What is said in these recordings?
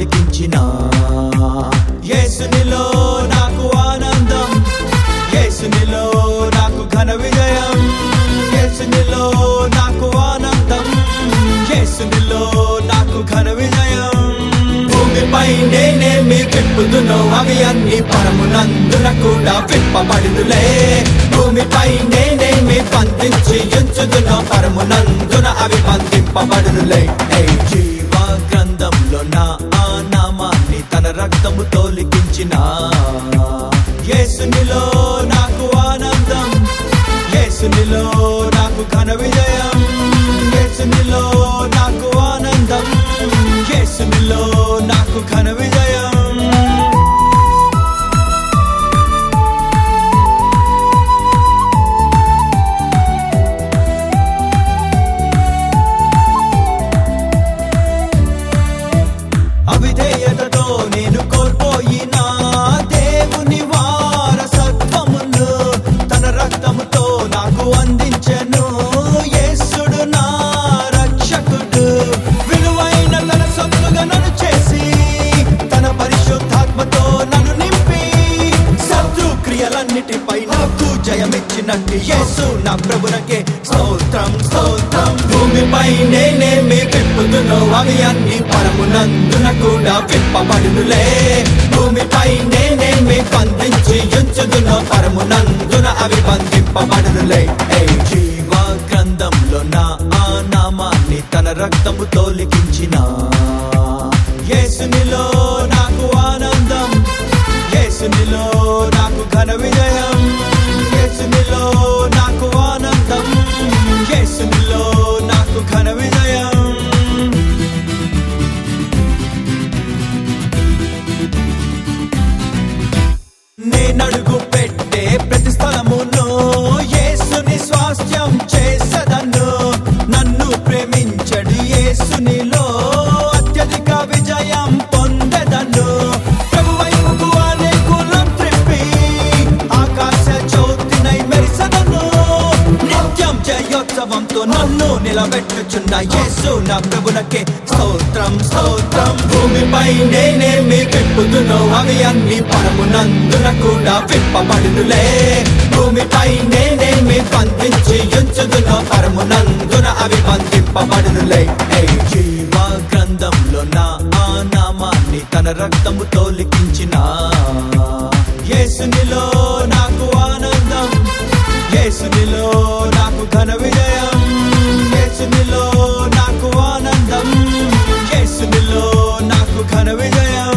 తోలికించిన యేసునిలో నాకు ఆనందం యేసునిలో నాకు ఘన విజయం యేసునిలో నాకు ఆనందం యేసునిలో నాకు ఘన విజయం భూమిపై నేనేమి విప్పుదునో అవి అన్ని పరమునందున కూడా విప్పబడునులే భూమిపై నేనేమి బంధించి ఉంచుదునో పరమునందున అవి బంధింపబడునులే ఏ జీవ గ్రంథంలో నా ఆ నామాన్ని తన రక్తము తోలికించిన యేసునిలో నాకు ఆనందం యేసునిలో నాకు ఘన విజయం యేసునిలో నాకు ఆనందం యేసునిలో నాకు ఘన విజయం అవిధేయతతో నేను కోల్పోయిన దేవుని వారసత్వమును తన రక్తముతో నాకు అందించెను యేసుడు నా రక్షకుడు విలువైన తన సొత్తుగా నన్ను చేసి తన పరిశుద్ధాత్మతో నన్ను నింపి శత్రు క్రియలన్నిటిపై నాకు జయమిచ్చినట్టు యేసు నా ప్రభునకే స్తోత్రం స్తోత్రం భూమిపై నేనేమి విప్పుదునో అవి అన్ని పరమునందున కూడా విప్పబడునులే భూమిపై నేనేమి బంధించి ఉంచుదునో పరమునందున అవి బంధింపబడునులే ఏ జీవ గ్రంథంలో నా ఆ నామాన్ని తన రక్తము తోలికించిన యేసునిలో నాకు ఆనందం యేసునిలో నాకు ఘన విజయం యేసునిలో నాకు ఆనందం యేసునిలో నాకు ఘన విజయం నేనడుగు పెట్టే ప్రతి స్థలమును యేసుని స్వాస్థ్యం చేసదను నన్ను ప్రేమించడు యేసునిలో అత్యధిక విజయం పొందెదను ప్రభువైపుకు అనేకులం త్రిప్పి ఆకాశ జ్యోతినై మెరిసదను నిత్యం జయోత్సవంతో నన్ను నిలబెట్టుచున్న యేసు నా ప్రభునకే స్తోత్రం స్తోత్రం భూమిపై నేనేమి విప్పుదునో అవి అన్ని పరమునందున కూడా విప్పబడునులే భూమిపై నేనేమి బంధించి ఉంచుదునో పరమునందున అవి బంధింపబడునులే ఏ జీవ గ్రంథంలో నా ఆ నామాన్ని తన రక్తము తోలికించిన యేసునిలో నాకు ఆనందం యేసునిలో నాకు ఘన విజయం యేసునిలో నాకు ఆనందం యేసునిలో నాకు ఘన విజయం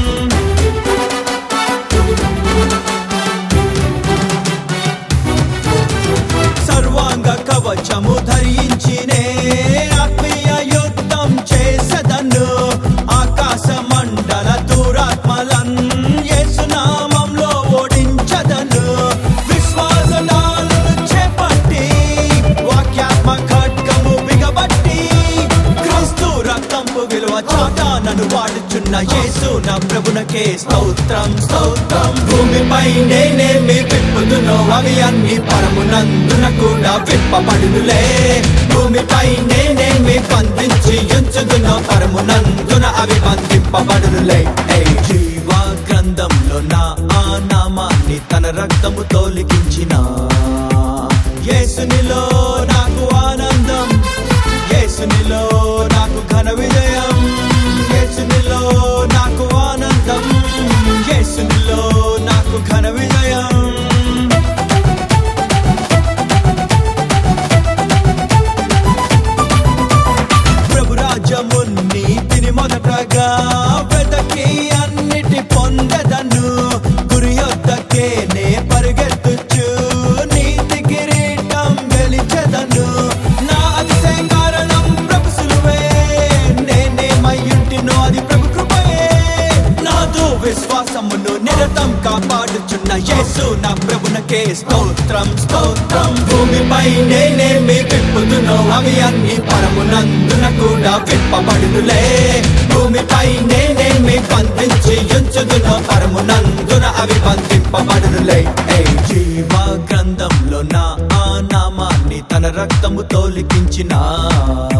సర్వాంగ కవచము ధరించినే ఆత్మీయ యుద్ధం చేసదను ఆకాశ మండల దూరాత్మలన్ యేసునామంలో ఓడించదను విశ్వాసనాలను చేపట్టి వాక్యాత్మ ఖడ్గము బిగబట్టి క్రీస్తు రక్తంపు విలువ చాట నన్ను వాడుచున్న యేసు నా ప్రభునకే స్తోత్రం స్తోత్రం భూమిపై నేనేమి విప్పుదునో అవి అన్ని పరమునందున కూడా విప్పబడునులే భూమిపై నేనేమి బంధించి ఉంచుదునో పరమునందున అవి బంధింపబడునులే ఏ జీవ గ్రంథంలో నా ఆ నామాన్ని తన రక్తము తోలికించిన యేసునిలో నాకు ఆనందం యేసునిలో నాకు ఘన విజయం యేసునిలో నాకు ఆనందం యేసునిలో నాకు ఘన విజయం ప్రభు రాజమున్ని తిని మొదటగా వెదకి అన్నిటి పొందదను గురి యొద్దకే నే పరిగెత్తుచు నీతి కిరీటం గెలిచెదను నా అతిశయ కారణం ప్రభు సులువే నేనేమయ్యుంటినో అది ప్రభు కృపయే నాదు విశ్వాసమును నిరతం కాపాడుచున్న యేసు నా ప్రభునకే స్తోత్రం స్తోత్రం భూమిపై నేనేమి విప్పుదునో అవి అన్ని పరమునందున కూడా విప్పబడునులే భూమిపై నేనేమి బంధించి ఉంచుదునో పరమునందున అవి బంధింపబడునులే ఏ జీవ గ్రంథంలో నా ఆ నామాన్ని తన రక్తము తోలికించిన